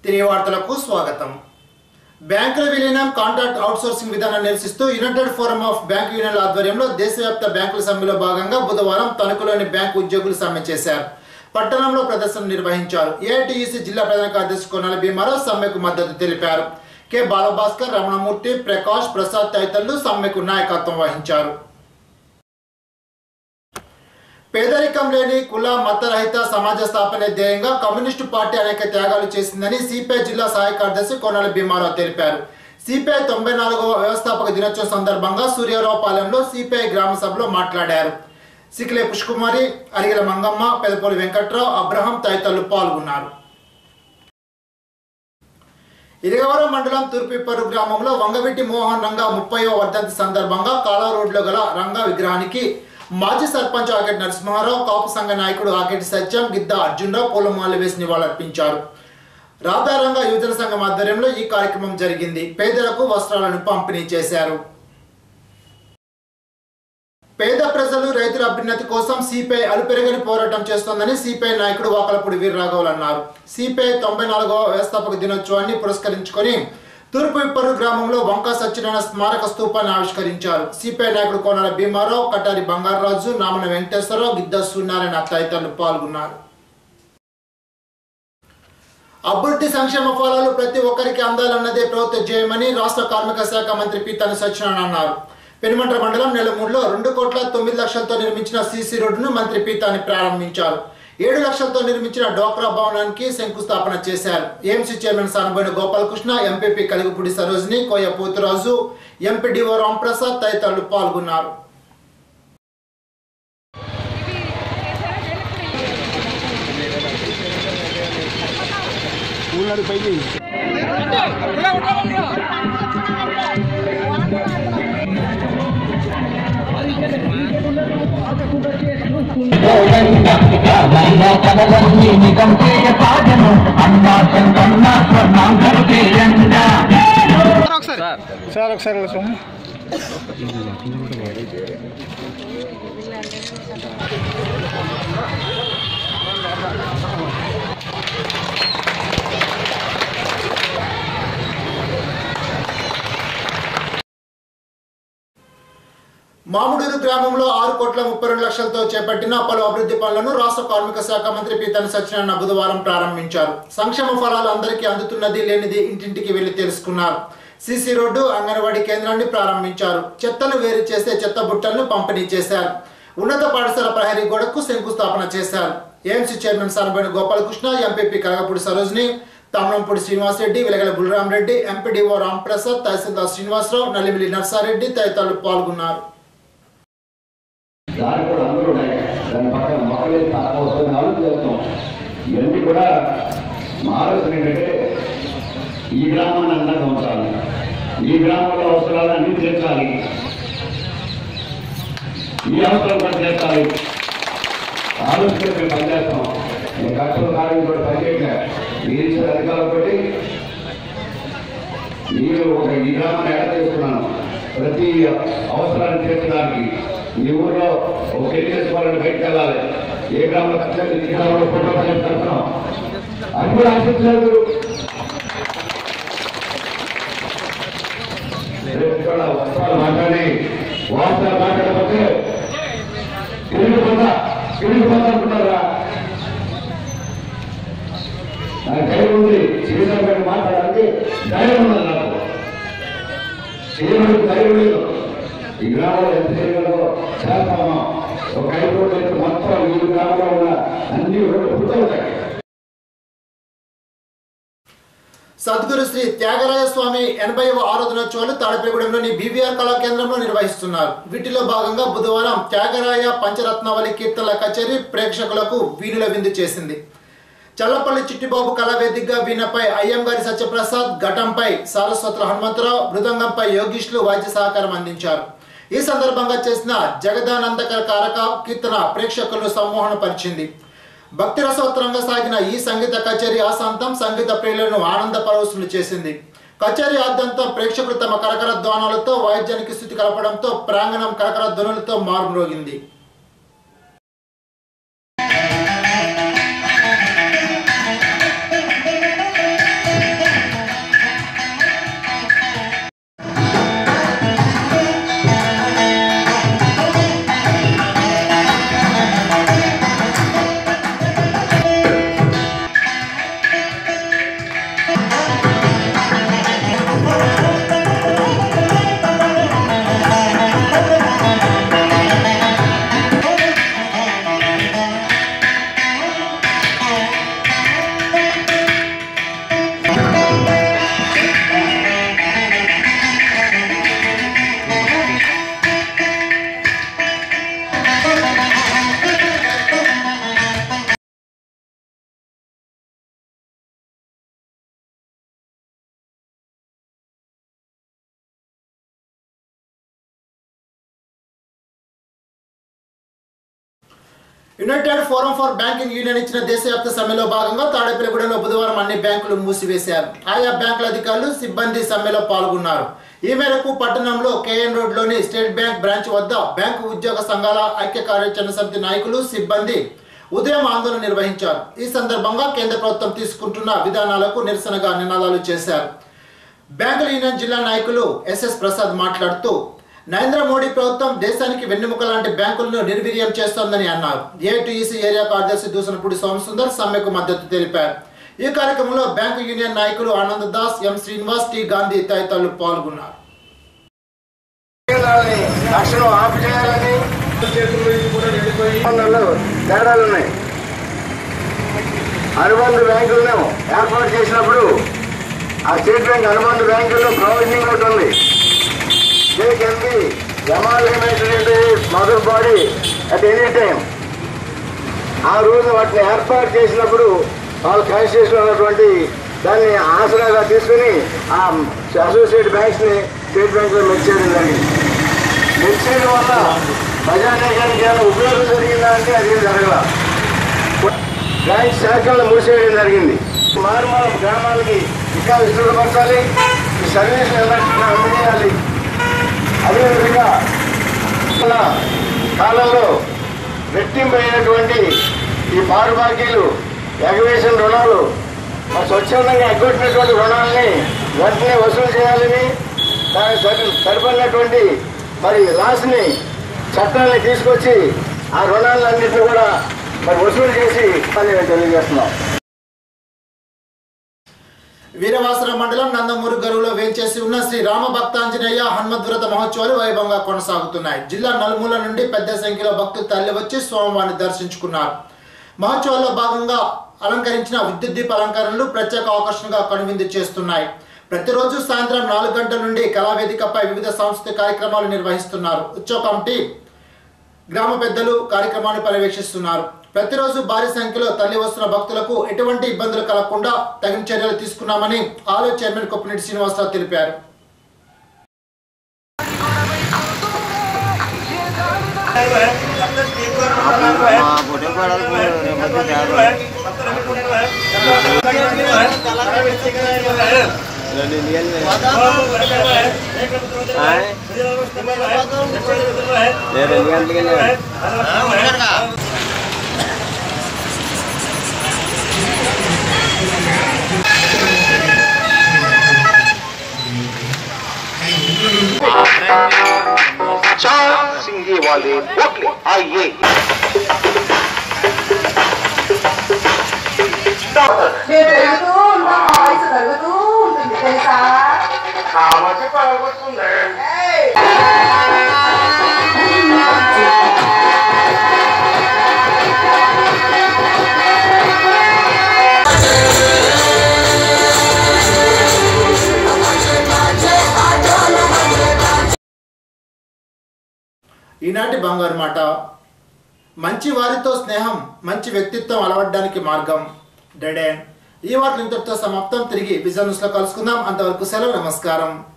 తిరిగి వార్తలకు స్వాగతం బ్యాంకుల విలీనం కాంట్రాక్ట్ అవుట్సోర్సింగ్ విధానం నిరసిస్తూ యునైటెడ్ ఫోరం ఆఫ్ బ్యాంక్ యూనియన్ల ఆధ్వర్యంలో దేశవ్యాప్త బ్యాంకుల సమ్మెలో భాగంగా బుధవారం తణుకులోని బ్యాంకు ఉద్యోగులు సమ్మె చేశారు పట్టణంలో ప్రదర్శన నిర్వహించారు ఏఐటీయూసీ జిల్లా ప్రధాన కార్యదర్శి కొనాల భీమారావు సమ్మెకు మద్దతు తెలిపారు కె బాలభాస్కర్ రమణమూర్తి ప్రకాష్ ప్రసాద్ తదితరులు సమ్మెకు నాయకత్వం వహించారు పేదరికం లేని కుల మతరహిత సమాజ స్థాపనే ధ్యేయంగా కమ్యూనిస్టు పార్టీ అనేక త్యాగాలు చేసిందని సిపిఐ జిల్లా సహాయ కార్యదర్శి కొనాల భీమారావు తెలిపారు సిపిఐ తొంభై నాలుగవ వ్యవస్థాపక దినోత్సవం సందర్భంగా సూర్యారావుపాలెంలో సిపిఐ గ్రామ సభలో మాట్లాడారు సికిలే పుష్కుమారి అరిగల మంగమ్మ పెదపల్లి వెంకట్రావు అబ్రహం తదితరులు పాల్గొన్నారు ఇరగవరం మండలం తూర్పిప్పరు గ్రామంలో వంగవీటి మోహన్ రంగా ముప్పైవ వర్ధంతి సందర్భంగా కాలా రోడ్లో గల రంగా విగ్రహానికి మాజీ సర్పంచ్ ఆకెటి నరసింహారావు కాపు సంఘ నాయకుడు ఆకెటి సత్యం గిద్ద అర్జునరావు పూలమాల వేసి నివాళులర్పించారు రాధారంగ యువజన సంఘం ఆధ్వర్యంలో ఈ కార్యక్రమం జరిగింది పేదలకు వస్త్రాలను పంపిణీ చేశారు పేద ప్రజలు రైతుల అభ్యున్నతి కోసం సిపిఐ అలుపెరగని పోరాటం చేస్తోందని సిపిఐ నాయకుడు వాకలపూడి వీర్రాఘవులు అన్నారు సిపిఐ తొంభై నాలుగవ వ్యవస్థాపక దినోత్సవాన్ని పురస్కరించుకొని తూర్పు ఇప్పరు గ్రామంలో వంకా సత్యనారాయణ స్మారక స్తూపాన్ని ఆవిష్కరించారు సిపిఐ నాయకుడు కోనాల భీమారావు కటారి బంగారరాజు నామన వెంకటేశ్వరరావు గిద్ద సూర్యనారాయణ తదితరులు పాల్గొన్నారు అభివృద్ధి సంక్షేమ ఫలాలు ప్రతి ఒక్కరికి అందాలన్నదే ప్రభుత్వ ధ్యేయమని రాష్ట్ర కార్మిక శాఖ మంత్రి పీతాని సత్యనారాయణ అన్నారు పెనుమంట్ర మండలం నెలమూరులో రెండు కోట్ల తొమ్మిది లక్షలతో నిర్మించిన సీసీ రోడ్డును మంత్రి పీతాని ప్రారంభించారు ఏడు లక్షలతో నిర్మించిన డోక్రా భవనానికి శంకుస్థాపన చేశారు AMC chairman Sanaboina Gopalakrishna MPP Kaligipudi Sarojini Koya Poturaju MPDO Ramprasad తదితరులు పాల్గొన్నారు పదవన్నీ నిజం చేయ సాధను అన్నా చందన్న స్వర్ణాంధ్ర చేయండా సార్ ఒకసారి కోసం మామిడూరు గ్రామంలో ఆరు కోట్ల ముప్పై రెండు లక్షలతో చేపట్టిన పలు అభివృద్ధి పనులను రాష్ట్ర కార్మిక శాఖ మంత్రి పీతాని సత్యనారాయణ బుధవారం ప్రారంభించారు సంక్షేమ ఫలాలు అందరికీ అందుతున్నది లేనిది ఇంటింటికి వెళ్లి తెలుసుకున్నారు సీసీ రోడ్డు అంగన్వాడీ కేంద్రాన్ని ప్రారంభించారు చెత్తను వేరు చేసే చెత్త బుట్టలను పంపిణీ చేశారు ఉన్నత పాఠశాల ప్రహరీ గోడకు శంకుస్థాపన చేశారు AMC chairman Sanaboina Gopalakrishna MPP Karagapudi Sarojini Tammanampudi Srinivasareddy Velagala Bulramareddy MPDO Ramprasad tahsildar Srinivasarao Nallimili Narsareddy తదితరులు పాల్గొన్నారు దారి కూడా అందరూ ఉన్నాయి దాని పక్కన మొక్కలు తాగవస్తున్న ఆలోచిస్తాం ఇవన్నీ కూడా మా ఆలోచన ఏంటంటే ఈ గ్రామాన్ని అందంగా ఉంచాలి ఈ గ్రామంలో అవసరాలు అన్ని తీర్చాలి ఈ అవసరం కూడా తీర్చాలి ఆలోచన మేము పనిచేస్తాం నేను కష్టం కార్యం కూడా పనిచేయట్లే మీరు ఇచ్చిన అధికారులతో మీరు ఒక ఈ గ్రామాన్ని ఎడ చేసుకున్నాను ప్రతి అవసరాన్ని తీర్చడానికి మీ ఊర్లో ఒక పెళ్లి చేసుకోవాలని బయటకు వెళ్ళాలి ఏ గ్రామంలో ఖర్చు ఈ గ్రామంలో ఫోటో కడుతున్నాం అది కూడా ఆశించలేదు రేపు ఇక్కడ వస్త్రాలు మాట్లాడి వాస్తవాలు మాట్లాడకపోతే తిరిగిపోతా తిరిగిపోతా అనుకుంటారా నాకు ధైర్యం ఉంది శ్రీరామ్ గారిని మాట్లాడాలి ధైర్యం ఉన్నది నాకు చేయడానికి ధైర్యం లేదు ఈ గ్రామంలో ఎంత చేయగలరో చేస్తామా ఒక ఐదు రోజులు అయితే మొత్తం ఈ గ్రామంలో ఉన్న అన్ని రోడ్లు పూర్తవుతాయి సద్గురు శ్రీ త్యాగరాజ స్వామి ఎనభైవ ఆరాధనోత్సవాలు తాడపేగూడెంలోని బీవీఆర్ కళా కేంద్రంలో నిర్వహిస్తున్నారు వీటిలో భాగంగా బుధవారం త్యాగరాయ పంచరత్నావళి కీర్తనల కచేరీ ప్రేక్షకులకు వీణుల విందు చేసింది చల్లపల్లి చిట్టిబాబు కళావేదికగా వీణపై అయ్యంగారి సత్యప్రసాద్ ఘటంపై సారస్వతుల హనుమంతరావు మృదంగంపై యోగీష్లు వాద్య సహకారం అందించారు ఈ సందర్భంగా చేసిన జగదానందకర కారక కీర్తన ప్రేక్షకులను సమ్మోహనపరిచింది భక్తి రసోత్తరంగా సాగిన ఈ సంగీత కచేరీ ఆశాంతం సంగీత ప్రియులను ఆనంద పరవశులు చేసింది కచేరీ ఆద్యంతం ప్రేక్షకులు తమ కరకర ధ్వానాలతో వాయిద్యానికి స్థితి కలపడంతో ప్రాంగణం కరకర ధ్వనులతో మారుమ్రోగింది United Forum for Banking Union ఇచ్చిన దేశవ్యాప్త సమ్మెలో భాగంగా తాడేపల్లిగూడెంలో బుధవారం అన్ని బ్యాంకులు మూసివేశారు ఆయా బ్యాంకుల అధికారులు సిబ్బంది సమ్మెలో పాల్గొన్నారు ఈ మేరకు పట్టణంలో కేఎన్ రోడ్లోని స్టేట్ బ్యాంక్ బ్రాంచ్ వద్ద బ్యాంకు ఉద్యోగ సంఘాల ఐక్య కార్యాచరణ సమితి నాయకులు సిబ్బంది ఉదయం ఆందోళన నిర్వహించారు ఈ సందర్భంగా కేంద్ర ప్రభుత్వం తీసుకుంటున్న విధానాలకు నిరసనగా నినాదాలు చేశారు బ్యాంకుల యూనియన్ జిల్లా నాయకులు ఎస్ఎస్ ప్రసాద్ మాట్లాడుతూ నరేంద్ర మోడీ ప్రభుత్వం దేశానికి వెన్నెముక లాంటి బ్యాంకులను నిర్వీర్యం చేస్తోందని అన్నారు ఏటీఈసీ ఏరియా కార్యదర్శి దూసనపూడి సోమసుందర్ సమ్మెకు మద్దతు తెలిపారు ఈ కార్యక్రమంలో బ్యాంకు యూనియన్ నాయకులు ఆనంద్ దాస్ ఎం శ్రీనివాస్ టి గాంధీ తదితరులు పాల్గొన్నారు కేంద్రాలని తక్షణం ఆఫ్ చేయాలని ఒప్పందాల్లో తేడాలు ఉన్నాయి అనుబంధ బ్యాంకులను ఏర్పాటు చేసినప్పుడు ఆ స్టేట్ బ్యాంక్ అనుబంధ బ్యాంకుల్లో ప్రొవిజనింగ్ ఒకటి ఉంది they can be amalgamated mother body at any time ఆ రోజు వాటిని ఏర్పాటు చేసినప్పుడు వాళ్ళ కాన్స్టిట్యూషన్ ఉన్నటువంటి దాన్ని ఆసరాగా తీసుకుని ఆ అసోసియేట్ బ్యాంక్స్ ని స్టేట్ బ్యాంక్ లో మెచ్చేయడం జరిగింది మెచ్చేయడం వల్ల ప్రజానీకానికి ఏమైనా ఉపయోగం జరిగిందా అంటే అది ఏం జరగల బ్యాంక్ శాఖలను మూసేయడం జరిగింది మారుమూల గ్రామాలకి ఇంకా విస్తృతపరచాలి ఈ సర్వీస్ ఎలక్ట్రిక్ అందజేయాలి అదేవిధంగా మన కాలంలో రెట్టింపైనటువంటి ఈ పారు బాకీలు ఎగవేషన్ రుణాలు మరి స్వచ్ఛందంగా ఎగ్గొట్టినటువంటి రుణాలని వెంటనే వసూలు చేయాలని దానికి సరి సరిపడినటువంటి మరి లాస్ని చట్టాన్ని తీసుకొచ్చి ఆ రుణాలన్నింటినీ కూడా మరి వసూలు చేసి అని నేను తెలియజేస్తున్నాం వీరవాసర మండలం నందమూరు గరువులో వేంచేసి ఉన్న శ్రీ రామ భక్తాంజనేయ హనుమద్వ్రత మహోత్సవాలు వైభవంగా కొనసాగుతున్నాయి జిల్లా నలుమూల నుండి పెద్ద సంఖ్యలో భక్తులు తరలివచ్చి స్వామివారిని దర్శించుకున్నారు మహోత్సవాల్లో భాగంగా అలంకరించిన విద్యుత్ దీప అలంకరణలు ప్రత్యేక ఆకర్షణగా కనువిందు చేస్తున్నాయి ప్రతిరోజు సాయంత్రం నాలుగు గంటల నుండి కళావేదికపై వివిధ సాంస్కృతిక కార్యక్రమాలు నిర్వహిస్తున్నారు ఉత్సవ కమిటీ గ్రామ పెద్దలు కార్యక్రమాన్ని పర్యవేక్షిస్తున్నారు ప్రతిరోజు భారీ సంఖ్యలో తల్లి వస్తున్న భక్తులకు ఎటువంటి ఇబ్బందులు కలగకుండా తగిన చర్యలు తీసుకున్నామని ఆలో చైర్మన్ కొప్పినెట్టి శ్రీనివాసరావు తెలిపారు चार सिंगे वाले बोटले आइए నేను పెరుగుతూ ఉంటా మా వయసు పెరుగుతూ ఉంటుంది తెలుసా కాబట్టి పడగొడుతుంది ఈనాటి బంగారు మాట మంచి వారితో స్నేహం మంచి వ్యక్తిత్వం అలవడడానికి మార్గం డెడే ఈ వార్తలు ఇంతటితో సమాప్తం తిరిగి విజన్ న్యూస్లో కలుసుకుందాం అంతవరకు సెలవు నమస్కారం